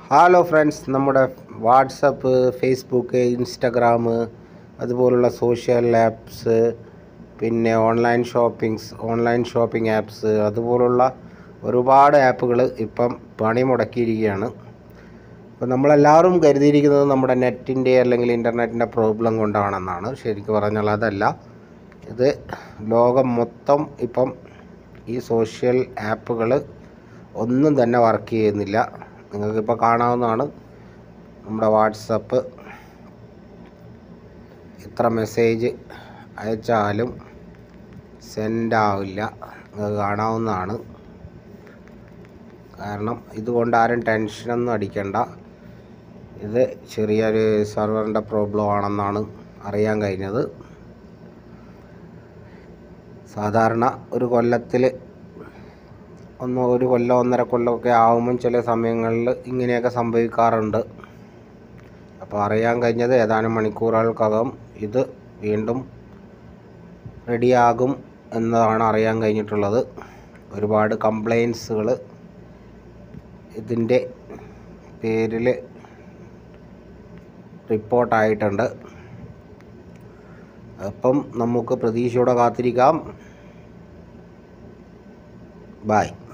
hello friends നമ്മുടെ WhatsApp Facebook Instagram അതുപോലുള്ള social apps പിന്നെ online shoppings online shopping apps അതുപോലുള്ള ഒരുപാട് ആപ്പുകൾ ഇപ്പം പണി മുടക്കിയിരിക്കുകയാണ് അപ്പോൾ നമ്മളെല്ലാവരും കരുതിയിരിക്കുന്നത് നമ്മുടെ നെറ്റിൻ്റെ അല്ലെങ്കിൽ ഇൻ്റർനെറ്റിൻ്റെ പ്രോബ്ലം കൊണ്ടാണെന്നാണ് ശരിക്കും പറഞ്ഞാൽ അതല്ല ഇത് ലോകം മൊത്തം ഇപ്പം ഈ സോഷ്യൽ ആപ്പുകൾ ഒന്നും തന്നെ വർക്ക് ചെയ്യുന്നില്ല നിങ്ങൾക്കിപ്പോൾ കാണാവുന്നതാണ് നമ്മുടെ വാട്സപ്പ് എത്ര മെസ്സേജ് അയച്ചാലും സെൻഡ് ആവില്ല നിങ്ങൾക്ക് കാണാവുന്നതാണ് കാരണം ഇതുകൊണ്ട് ആരും ടെൻഷനൊന്നും അടിക്കണ്ട ഇത് ചെറിയൊരു സെർവറിൻ്റെ പ്രോബ്ലം ആണെന്നാണ് അറിയാൻ കഴിഞ്ഞത് സാധാരണ ഒരു കൊല്ലത്തിൽ ഒന്ന് ഒരു കൊല്ലം ഒന്നര കൊല്ലമൊക്കെ ആകുമ്പം ചില സമയങ്ങളിൽ ഇങ്ങനെയൊക്കെ സംഭവിക്കാറുണ്ട് അപ്പോൾ അറിയാൻ കഴിഞ്ഞത് ഏതാനും മണിക്കൂറുകൾക്കകം ഇത് വീണ്ടും റെഡിയാകും എന്നതാണ് അറിയാൻ കഴിഞ്ഞിട്ടുള്ളത് ഒരുപാട് കംപ്ലയിൻസുകൾ ഇതിൻ്റെ പേരിൽ റിപ്പോർട്ടായിട്ടുണ്ട് അപ്പം നമുക്ക് പ്രതീക്ഷയോടെ കാത്തിരിക്കാം ബായ്